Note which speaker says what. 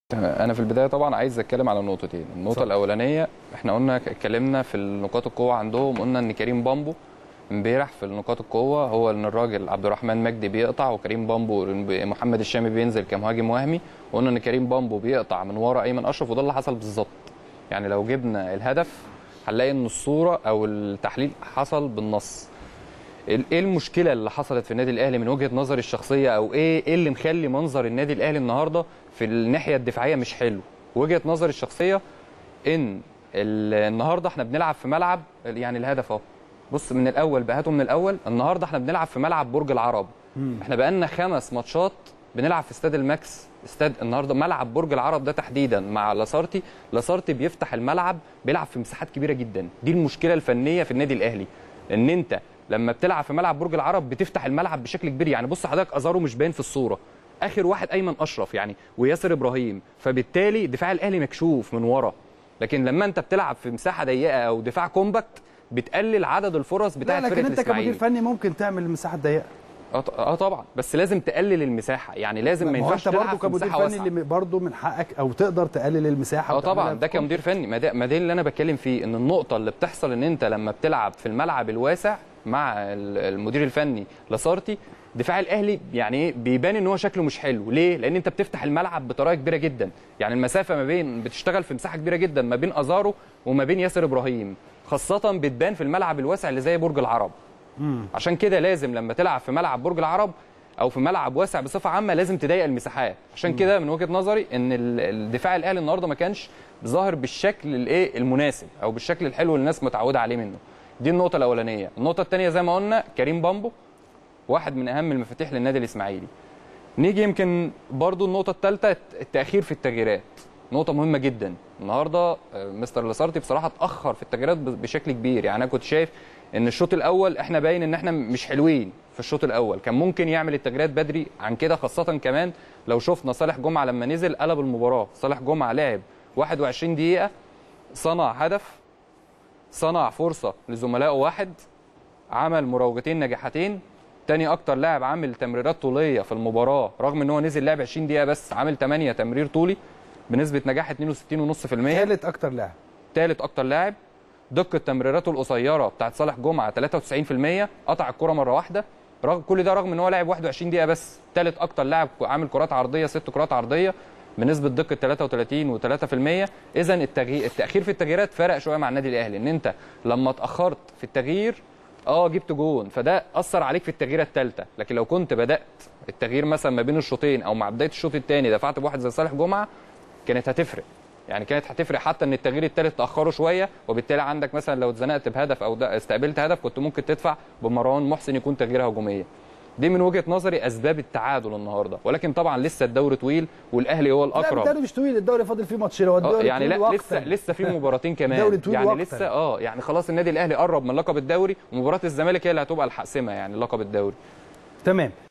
Speaker 1: انا في البدايه طبعا عايز اتكلم على نقطتين النقطه
Speaker 2: اتفضل.
Speaker 1: الاولانيه احنا قلنا اتكلمنا في النقاط القوه عندهم قلنا ان كريم بامبو امبارح في النقاط القوه هو ان الراجل عبد الرحمن مجدي بيقطع وكريم بامبو محمد الشامي بينزل كمهاجم وهمي وقلنا ان كريم بامبو بيقطع من ورا ايمن اشرف وده اللي حصل بالظبط يعني لو جبنا الهدف هنلاقي ان الصوره او التحليل حصل بالنص ال- ايه المشكله اللي حصلت في النادي الاهلي من وجهه نظري الشخصيه او ايه ايه اللي مخلي منظر النادي الاهلي النهارده في الناحيه الدفاعيه مش حلو وجهه نظري الشخصيه ان ال- النهارده احنا بنلعب في ملعب يعني الهدف اهو بص من الاول بقى هاته من الاول النهارده احنا بنلعب في ملعب برج العرب احنا بقالنا خمس ماتشات بنلعب في استاد الماكس استاد النهارده ملعب برج العرب ده تحديدا مع لاسارتي لاسارتي بيفتح الملعب بيلعب في مساحات كبيره جدا دي المشكله الفنيه في النادي الاهلي ان انت لما بتلعب في ملعب برج العرب بتفتح الملعب بشكل كبير يعني بص حضرتك ازارو مش باين في الصوره اخر واحد ايمن اشرف يعني وياسر ابراهيم فبالتالي دفاع الاهلي مكشوف من ورا لكن لما انت بتلعب في مساحه ضيقه او دفاع كومباكت بتقلل عدد الفرص
Speaker 2: لا
Speaker 1: بتاعت
Speaker 2: لكن
Speaker 1: فرقه
Speaker 2: انت كمدير
Speaker 1: الاسماعيلي
Speaker 2: فني ممكن تعمل مساحه ضيقه
Speaker 1: اه ط- اه طبعا بس لازم تقلل المساحه يعني لازم ما
Speaker 2: ما هو
Speaker 1: ينفعش
Speaker 2: انت برضه
Speaker 1: تلعب في
Speaker 2: كمدير
Speaker 1: مساحه
Speaker 2: فني
Speaker 1: واسعه
Speaker 2: اللي برضه من حقك او تقدر تقلل المساحه
Speaker 1: اه
Speaker 2: وتعملها
Speaker 1: طبعا ده
Speaker 2: في
Speaker 1: كمدير فني ما ده ما ده اللي انا بتكلم فيه ان النقطه اللي بتحصل ان انت لما بتلعب في الملعب الواسع مع ال- المدير الفني لاسارتي دفاع الاهلي يعني ايه بيبان ان هو شكله مش حلو ليه لان انت بتفتح الملعب بطريقه كبيره جدا يعني المسافه ما بين بتشتغل في مساحه كبيره جدا ما بين ازارو وما بين ياسر ابراهيم خاصه بتبان في الملعب الواسع اللي زي برج العرب عشان كده لازم لما تلعب في ملعب برج العرب او في ملعب واسع بصفه عامه لازم تضيق المساحات عشان كده من وجهه نظري ان ال- الدفاع الاهلي النهارده ما كانش ظاهر بالشكل الايه المناسب او بالشكل الحلو اللي الناس متعوده عليه منه دي النقطه الاولانيه النقطه الثانيه زي ما قلنا كريم بامبو واحد من اهم المفاتيح للنادي الاسماعيلي نيجي يمكن برضو النقطه الثالثه التاخير في التغييرات نقطة مهمة جدا النهارده آه، مستر لاسارتي بصراحة اتأخر في التغييرات ب- بشكل كبير يعني أنا كنت شايف إن الشوط الأول إحنا باين إن إحنا مش حلوين في الشوط الأول كان ممكن يعمل التغييرات بدري عن كده خاصة كمان لو شفنا صالح جمعة لما نزل قلب المباراة صالح جمعة لعب 21 دقيقة صنع هدف صنع فرصة لزملائه واحد عمل مراوغتين ناجحتين تاني اكتر لاعب عامل تمريرات طوليه في المباراه رغم ان هو نزل لعب 20 دقيقه بس عامل 8 تمرير طولي بنسبه نجاح 62.5%
Speaker 2: ثالث اكتر لاعب
Speaker 1: ثالث اكتر لاعب دقه تمريراته القصيره بتاعت صالح جمعه 93% قطع الكره مره واحده رغم كل ده رغم ان هو لعب 21 دقيقه بس ثالث اكتر لاعب عامل كرات عرضيه ست كرات عرضيه بنسبه دقه 33 و3% اذا التغيير التاخير في التغييرات فرق شويه مع النادي الاهلي ان انت لما اتاخرت في التغيير اه جبت جون فده اثر عليك في التغييره الثالثه لكن لو كنت بدات التغيير مثلا ما بين الشوطين او مع بدايه الشوط الثاني دفعت بواحد زي صالح جمعه كانت هتفرق يعني كانت هتفرق حتى ان التغيير الثالث تاخره شويه وبالتالي عندك مثلا لو اتزنقت بهدف او ده- استقبلت هدف كنت ممكن تدفع بمروان محسن يكون تغيير هجوميه دي من وجهه نظري اسباب التعادل النهارده ولكن طبعا لسه الدوري طويل والاهلي هو
Speaker 2: لا
Speaker 1: الاقرب
Speaker 2: الدوري مش طويل الدوري فاضل فيه ماتشين هو
Speaker 1: اه
Speaker 2: الدوري
Speaker 1: يعني
Speaker 2: طويل
Speaker 1: لا
Speaker 2: وقتاً.
Speaker 1: لسه لسه في مباراتين كمان
Speaker 2: الدوري طويل
Speaker 1: يعني
Speaker 2: وقتاً.
Speaker 1: لسه اه يعني خلاص النادي الاهلي قرب من لقب الدوري ومباراه الزمالك هي اللي هتبقى الحاسمه يعني لقب الدوري
Speaker 2: تمام